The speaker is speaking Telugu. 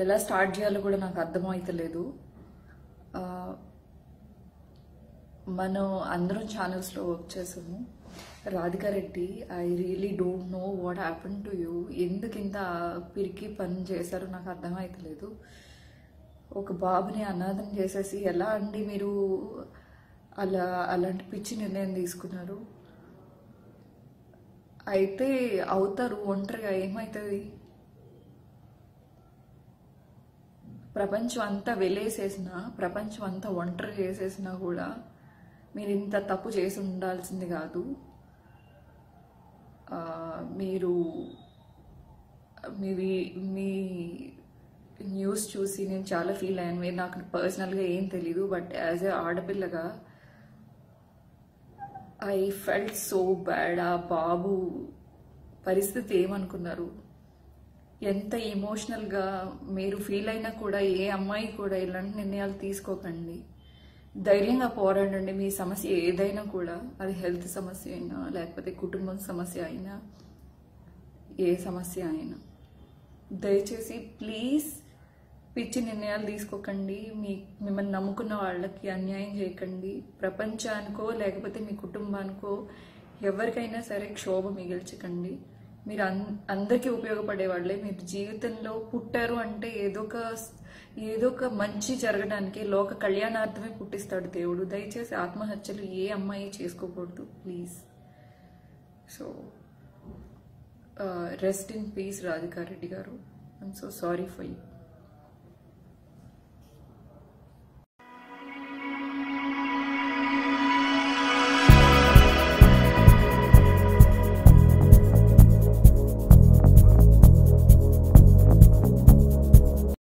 ఎలా స్టార్ట్ చేయాలో కూడా నాకు అర్థమవుతలేదు ఆ, మనం అందరం ఛానల్స్లో వర్క్ చేసాము Radhika Reddy I really don't know what happen to you ఎందుకు ఇంత పిరికి పని చేశారో నాకు అర్థమవుతలేదు ఒక బాబుని అనాథం చేసేసి ఎలా అండి మీరు అలా అలాంటి పిచ్చి నిర్ణయం తీసుకున్నారు అయితే అవుతారు ఒంటరిగా ఏమవుతుంది ప్రపంచం అంతా వెలేసేసిన ప్రపంచం అంతా ఒంటరి చేసేసినా కూడా మీరు ఇంత తప్పు చేసి ఉండాల్సింది కాదు ఆ, మీరు మీవి మీ న్యూస్ చూసి నేను చాలా ఫీల్ అయ్యాను మీరు నాకు పర్సనల్గా ఏం తెలీదు బట్ యాజ్ ఏ ఆడపిల్లగా ఐ ఫెల్ట్ సో బ్యాడ్ ఆ బాబు పరిస్థితి ఏమనుకున్నారు ఎంత ఎమోషనల్గా మీరు ఫీల్ అయినా కూడా ఏ అమ్మాయి కూడా ఇలాంటి నిర్ణయాలు తీసుకోకండి ధైర్యంగా పోరాడండి మీ సమస్య ఏదైనా కూడా అది హెల్త్ సమస్య అయినా లేకపోతే కుటుంబం సమస్య అయినా ఏ సమస్య అయినా దయచేసి ప్లీజ్ పిచ్చి నిర్ణయాలు తీసుకోకండి మీ మిమ్మల్ని నమ్ముకున్న వాళ్ళకి అన్యాయం చేయకండి ప్రపంచానికో లేకపోతే మీ కుటుంబానికో ఎవరికైనా సరే క్షోభ మిగిల్చకండి మీరు అన్ అందరికీ ఉపయోగపడే వాళ్ళే మీరు జీవితంలో పుట్టారు అంటే ఏదో ఒక ఏదో ఒక మంచి జరగడానికి లోక కళ్యాణార్థమే పుట్టిస్తాడు దేవుడు దయచేసి ఆత్మహత్యలు ఏ అమ్మాయి చేసుకోకూడదు please so rest in peace Radhika Reddy garu I'm so sorry for you